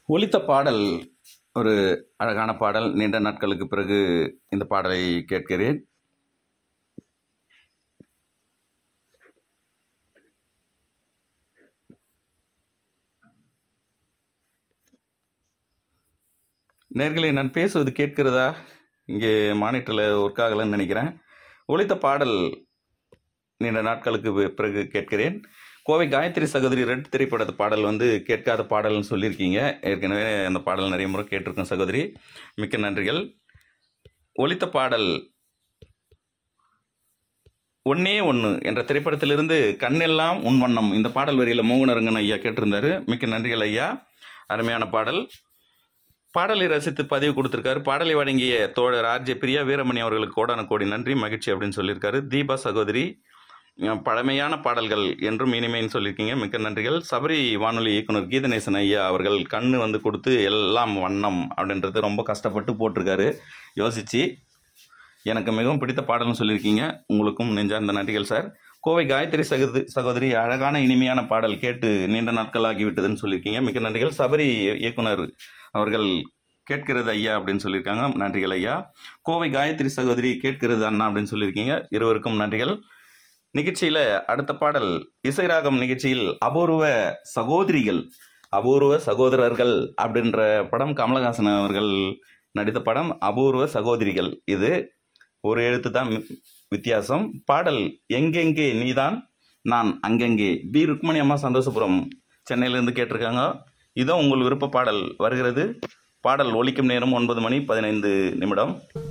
ஒலித்த பாடல் ஒரு அழகான பாடல் நீண்ட நாட்களுக்கு பிறகு இந்த பாடலை கேட்கிறேன் நேர்களே நான் பேசுவது கேட்கிறதா இங்கே மானிட்டரில் ஒர்க் ஆகலைன்னு நினைக்கிறேன் ஒலித்த பாடல் நீண்ட நாட்களுக்கு பி- பிறகு கேட்கிறேன் கோவை காயத்ரி சகோதரி ரெட் திரைப்படத்து பாடல் வந்து கேட்காத பாடல்னு சொல்லியிருக்கீங்க ஏற்கனவே அந்த பாடல் நிறைய முறை கேட்டிருக்கோம் சகோதரி மிக்க நன்றிகள் ஒலித்த பாடல் ஒன்னே ஒன்று என்ற திரைப்படத்திலிருந்து கண்ணெல்லாம் உன் வண்ணம் இந்த பாடல் வரியில் மோகனரங்கன் ஐயா கேட்டிருந்தாரு மிக்க நன்றிகள் ஐயா அருமையான பாடல் பாடலை ரசித்து பதிவு கொடுத்திருக்காரு பாடலை வழங்கிய தோழர் ஆர்ஜே பிரியா வீரமணி அவர்களுக்கு கோடான கோடி நன்றி மகிழ்ச்சி அப்படின்னு சொல்லியிருக்காரு தீபா சகோதரி அஹ், பழமையான பாடல்கள் என்றும் இனிமைன்னு சொல்லியிருக்கீங்க மிக்க நன்றிகள் சபரி வானொலி இயக்குனர் கீதநேசன் ஐயா அவர்கள் கண்ணு வந்து கொடுத்து எல்லாம் வண்ணம் அப்படின்றது ரொம்ப கஷ்டப்பட்டு போட்டிருக்காரு யோசிச்சு எனக்கு மிகவும் பிடித்த பாடல்னு சொல்லியிருக்கீங்க உங்களுக்கும் நெஞ்சார்ந்த நன்றிகள் சார் கோவை காயத்ரி சகோதரி சகோதரி அழகான இனிமையான பாடல் கேட்டு நீண்ட நாட்கள் ஆகிவிட்டதுன்னு சொல்லியிருக்கீங்க மிக்க நன்றிகள் சபரி இயக்குனர் அவர்கள் கேட்கிறது ஐயா அப்படின்னு சொல்லியிருக்காங்க நன்றிகள் ஐயா கோவை காயத்ரி சகோதரி கேட்கிறது அண்ணா அப்படின்னு சொல்லியிருக்கீங்க இருவருக்கும் நன்றிகள் நிகழ்ச்சியில் அடுத்த பாடல் இசைராகம் நிகழ்ச்சியில் அபூர்வ சகோதரிகள் அபூர்வ சகோதரர்கள் அப்படின்ற படம் கமலஹாசன் அவர்கள் நடித்த படம் அபூர்வ சகோதரிகள் இது ஒரு எழுத்து தான் வி- வித்தியாசம் பாடல் எங்கெங்கே நீதான் நான் அங்கெங்கே பி ருக்மணி அம்மா சந்தோஷபுரம் சென்னையிலேருந்து கேட்டிருக்காங்க இதோ உங்கள் விருப்ப பாடல் வருகிறது பாடல் ஒலிக்கும் நேரம் ஒன்பது மணி பதினைந்து நிமிடம்